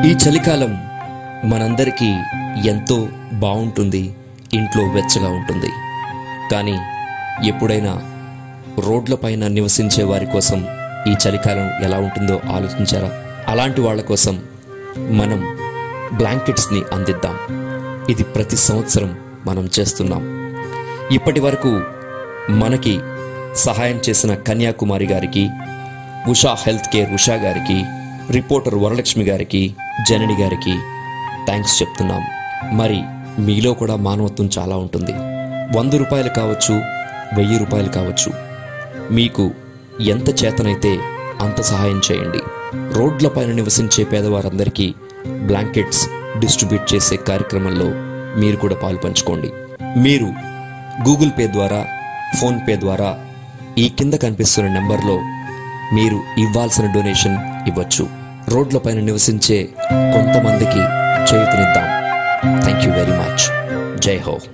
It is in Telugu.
ఈ చలికాలం మనందరికీ ఎంతో బాగుంటుంది ఇంట్లో వెచ్చగా ఉంటుంది కానీ ఎప్పుడైనా రోడ్లపైన నివసించే వారి కోసం ఈ చలికాలం ఎలా ఉంటుందో ఆలోచించారా అలాంటి వాళ్ళ కోసం మనం బ్లాంకెట్స్ని అందిద్దాం ఇది ప్రతి సంవత్సరం మనం చేస్తున్నాం ఇప్పటి వరకు మనకి సహాయం చేసిన కన్యాకుమారి గారికి ఉషా హెల్త్ కేర్ ఉషా గారికి రిపోర్టర్ వరలక్ష్మి గారికి జనని గారికి థ్యాంక్స్ చెప్తున్నాం మరి మీలో కూడా మానవత్వం చాలా ఉంటుంది వంద రూపాయలు కావచ్చు వెయ్యి రూపాయలు కావచ్చు మీకు ఎంత చేతనైతే అంత సహాయం చేయండి రోడ్లపైన నివసించే పేదవారందరికీ బ్లాంకెట్స్ డిస్ట్రిబ్యూట్ చేసే కార్యక్రమంలో మీరు కూడా పాలు పంచుకోండి మీరు గూగుల్ పే ద్వారా ఫోన్పే ద్వారా ఈ కింద కనిపిస్తున్న నెంబర్లో మీరు ఇవ్వాల్సిన డొనేషన్ ఇవ్వచ్చు రోడ్లపైన నివసించే కొంతమందికి చేయుతనిద్దాం థ్యాంక్ యూ వెరీ మచ్ జై హో